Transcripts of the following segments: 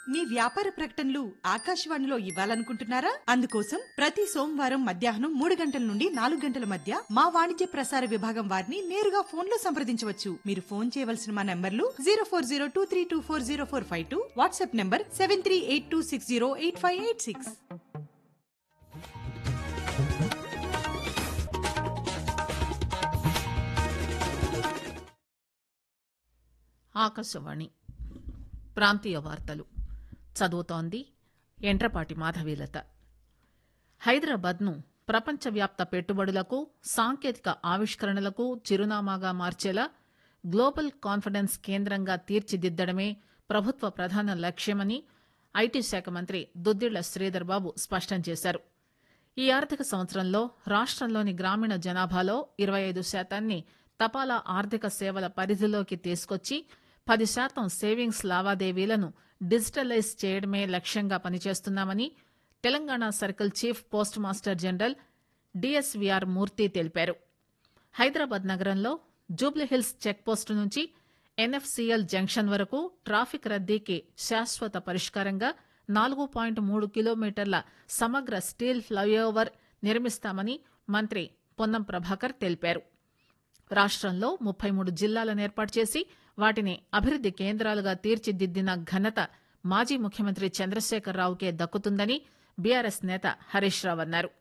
మీ వ్యాపార ప్రకటనలు ఆకాశవాణిలో ఇవ్వాలనుకుంటున్నారా అందుకోసం ప్రతి సోమవారం మధ్యాహ్నం మూడు గంటల నుండి నాలుగు గంటల మధ్య మా వాణిజ్య ప్రసార విభాగం వారిని నేరుగా ఫోన్ లో సంప్రదించవచ్చు మీరు ఫోన్ చేయవలసిన మా నంబర్లు zero four zero two three two four zero four five two WhatsApp number seven three eight two six zero eight five eight six Akashvani ప్రాంతీయ వార్తలు చదువుతోంది ఎండ్రపాటి మాధవీలత హైదరాబాద్ను ప్రపంచవ్యాప్త పెట్టుబడులకు సాంకేతిక ఆవిష్కరణలకు చిరునామాగా మార్చేలా గ్లోబల్ కాన్ఫిడెన్స్ కేంద్రంగా తీర్చిదిద్దడమే ప్రభుత్వ ప్రధాన లక్ష్యమని ఐటీ శాఖ మంత్రి దుద్దిళ్ల శ్రీధర్ బాబు స్పష్టం చేశారు ఈ ఆర్థిక సంవత్సరంలో రాష్ట్రంలోని గ్రామీణ జనాభాలో ఇరవై ఐదు శాతాన్ని తపాలా ఆర్థిక సేవల పరిధిలోకి తీసుకొచ్చి పది శాతం సేవింగ్స్ లావాదేవీలను డిజిటలైజ్ చేయడమే లక్ష్యంగా పనిచేస్తున్నామని Telangana circle chief post master general DSVR Murthy తెలిపారు హైదరాబాద్ నగరంలో జూబ్లీహిల్స్ చెక్పోస్టు నుంచి ఎన్ఎఫ్సీఎల్ జంక్షన్ వరకు ట్రాఫిక్ రద్దీకి శాశ్వత పరిష్కారంగా నాలుగు పాయింట్ మూడు కిలోమీటర్ల సమగ్ర స్టీల్ ఫ్లైఓవర్ నిర్మిస్తామని మంత్రి పొన్నం ప్రభాకర్ తెలిపారు రాష్ట్రంలో ముప్పై మూడు జిల్లాలను ఏర్పాటు చేసి వాటిని అభివృద్ది కేంద్రాలుగా తీర్చిదిద్దిన ఘనత మాజీ ముఖ్యమంత్రి చంద్రశేఖరరావుకే దక్కుతుందని బీఆర్ఎస్ నేత హరీష్ రావు అన్నారు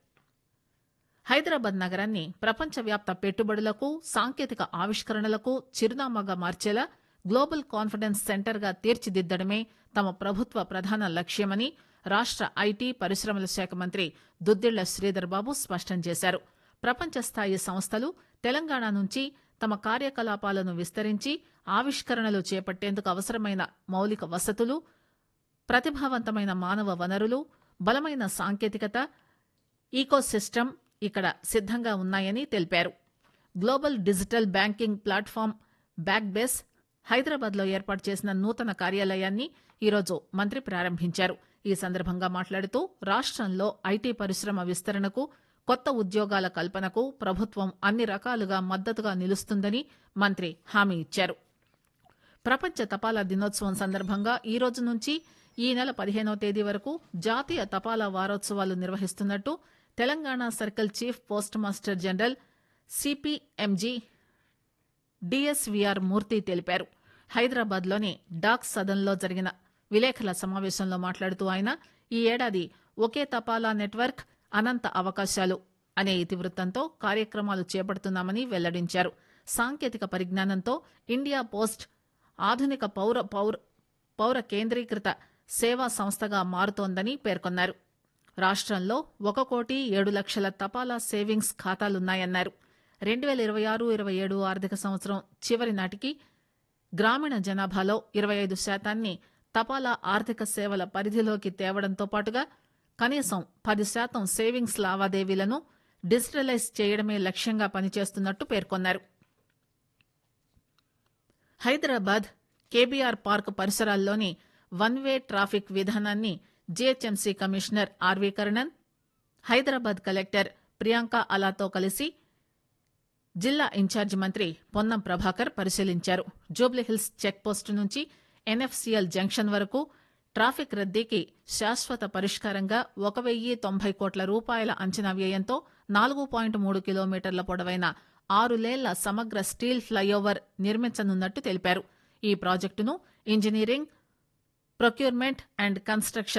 హైదరాబాద్ నగరాన్ని ప్రపంచవ్యాప్త పెట్టుబడులకు సాంకేతిక ఆవిష్కరణలకు చిరునామాగా మార్చేలా గ్లోబల్ కాన్ఫిడెన్స్ సెంటర్గా తీర్చిదిద్దడమే తమ ప్రభుత్వ ప్రధాన లక్ష్యమని రాష్ట్ర ఐటీ పరిశ్రమల శాఖ మంత్రి దుద్దిళ్ల శ్రీధర్ బాబు స్పష్టం చేశారు ప్రపంచ స్థాయి సంస్థలు తెలంగాణ నుంచి తమ కార్యకలాపాలను విస్తరించి ఆవిష్కరణలు చేపట్టేందుకు అవసరమైన మౌలిక వసతులు ప్రతిభావంతమైన మానవ వనరులు బలమైన సాంకేతికత ఈకోసిస్టమ్ ఇక్కడ సిద్ధంగా ఉన్నాయని తెలిపారు global digital banking platform Backbase హైదరాబాద్లో ఏర్పాటు చేసిన నూతన కార్యాలయాన్ని ఈరోజు మంత్రి ప్రారంభించారు ఈ సందర్భంగా మాట్లాడుతూ రాష్ట్రంలో ఐటీ పరిశ్రమ విస్తరణకు కొత్త ఉద్యోగాల కల్పనకు ప్రభుత్వం అన్ని రకాలుగా మద్దతుగా నిలుస్తుందని మంత్రి హామీ ఇచ్చారు ప్రపంచ తపాలా దినోత్సవం సందర్భంగా ఈ రోజు నుంచి ఈ నెల పదిహేనవ తేదీ వరకు జాతీయ తపాలా వారోత్సవాలు నిర్వహిస్తున్నట్టు Telangana circle chief post master general CPMG DSVR Murthy తెలిపారు హైదరాబాద్లోని డాక్ సదన్లో జరిగిన విలేకరుల సమావేశంలో మాట్లాడుతూ ఆయన ఈ ఏడాది ఒకే తపాలా నెట్వర్క్ అనంత అవకాశాలు అనే ఇతివృత్తంతో కార్యక్రమాలు చేపడుతున్నామని వెల్లడించారు సాంకేతిక పరిజ్ఞానంతో ఇండియా పోస్ట్ ఆధునిక పౌర పౌర పౌర కేంద్రీకృత సేవా సంస్థగా మారుతోందని పేర్కొన్నారు రాష్ట్రంలో ఒక కోటి ఏడు లక్షల తపాలా సేవింగ్స్ ఖాతాలున్నాయన్నారు రెండు వేల ఇరవై ఆరు ఇరవై ఏడు ఆర్థిక సంవత్సరం చివరి నాటికి గ్రామీణ జనాభాలో ఇరవై ఐదు శాతాన్ని తపాలా ఆర్థిక సేవల పరిధిలోకి తేవడంతో పాటుగా కనీసం పది శాతం సేవింగ్స్ లావాదేవీలను డిజిటలైజ్ చేయడమే లక్ష్యంగా పనిచేస్తున్నట్టు పేర్కొన్నారు హైదరాబాద్ కేబీఆర్ పార్క్ పరిసరాల్లోని వన్ వే ట్రాఫిక్ విధానాన్ని GHMC commissioner RV Karnan Hyderabad collector Priyanka అలాతో కలిసి జిల్లా ఇన్ఛార్జి మంత్రి పొన్నం ప్రభాకర్ పరిశీలించారు జూబ్లీహిల్స్ చెక్పోస్టు నుంచి ఎన్ఎఫ్సీఎల్ జంక్షన్ వరకు ట్రాఫిక్ రద్దీకి శాశ్వత పరిష్కారంగా ఒక వెయ్యి తొంభై కోట్ల రూపాయల అంచనా వ్యయంతో నాలుగు పాయింట్ మూడు కిలోమీటర్ల పొడవైన ఆరు లేళ్ల సమగ్ర స్టీల్ ఫ్లైఓవర్ నిర్మించనున్నట్టు తెలిపారు ఈ ప్రాజెక్టును ఇంజనీరింగ్ ప్రొక్యూర్మెంట్ అండ్ కన్స్ట్రక్షన్